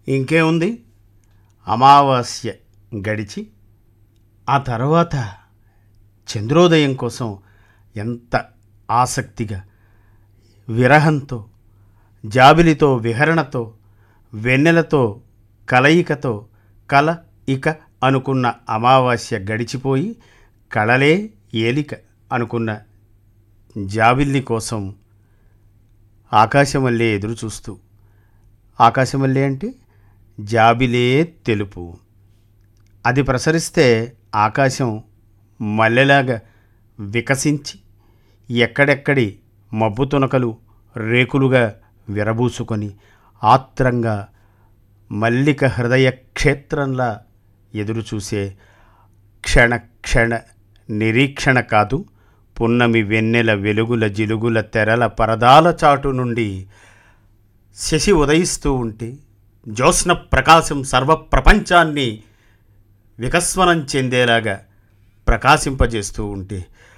ఇంకేముంది అమావాస్య గడిచి ఆ తర్వాత చంద్రోదయం కోసం ఎంత ఆసక్తిగా విరహంతో జాబిలితో విహరణతో వెన్నెలతో కలయికతో కల ఇక అనుకున్న అమావాస్య గడిచిపోయి కళలే ఏలిక అనుకున్న జాబిల్లి కోసం ఆకాశమల్లే ఎదురు చూస్తూ ఆకాశమల్లే అంటే జాబిలే తెలుపు అది ప్రసరిస్తే ఆకాశం మల్లెలాగా వికసించి ఎక్కడెక్కడి మబ్బు తునకలు రేకులుగా విరబూసుకొని ఆత్రంగా మల్లిక హృదయ క్షేత్రంలా ఎదురుచూసే క్షణ క్షణ నిరీక్షణ కాదు పున్నమి వెన్నెల వెలుగుల జిలుగుల తెరల పరదాల చాటు నుండి శశి ఉదయిస్తూ ఉంటే జ్యోత్స్న ప్రకాశం సర్వ ప్రపంచాన్ని వికస్వనం చెందేలాగా ప్రకాశింపజేస్తూ ఉంటే